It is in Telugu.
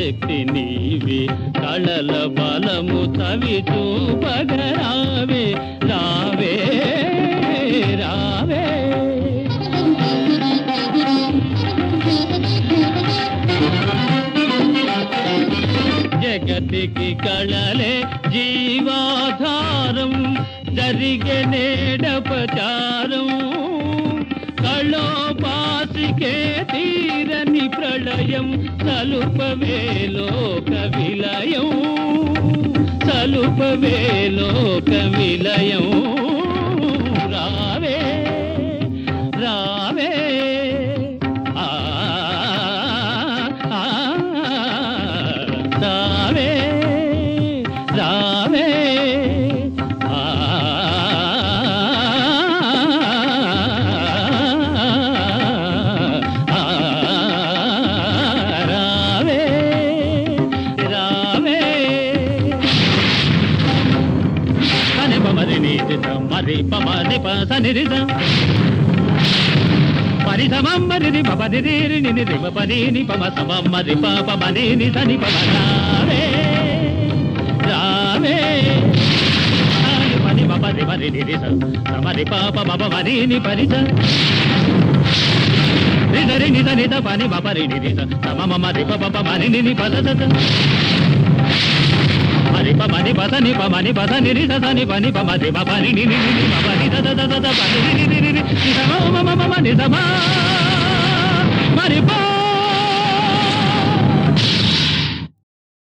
శక్తి నీవే కళల బలము చవి చూపగరావే రావే రావే జగతికి కళలే జీవాధారం జరిగే నేడపచారం కళోపాసికే తీరని ప్రళయం సలుపవేలోక విలయం సలుపవేలోక విలయం రావే రావే ఆ ఆ, రావే రావే ఆ ఆ, రావే రావే సని పమరి నీతి మరి పమని పసని రిజ మరి సమం మరి ని పపది రి ని ని రిమ పని ని పమ సమం మరి ప పమని ని సని పమ రావే రావే ఆని పని పపది మరి ని రి స సమరి ప ప మమ మరి ని పరి స రి ద రి ని ద ని ద పని పపరి ని రి స సమ మమ రి ప ప ప మరి ని ని పద స స మరి ప మని పద ని ప మని పద ని రి స స ని ప ని ప మ రి ప ప ని ని ని ని ని మ ప ని ద ద ద ద ద ప ని ని ని ని ని ని ని స మ మ మ మ మ ని స మ మరి ప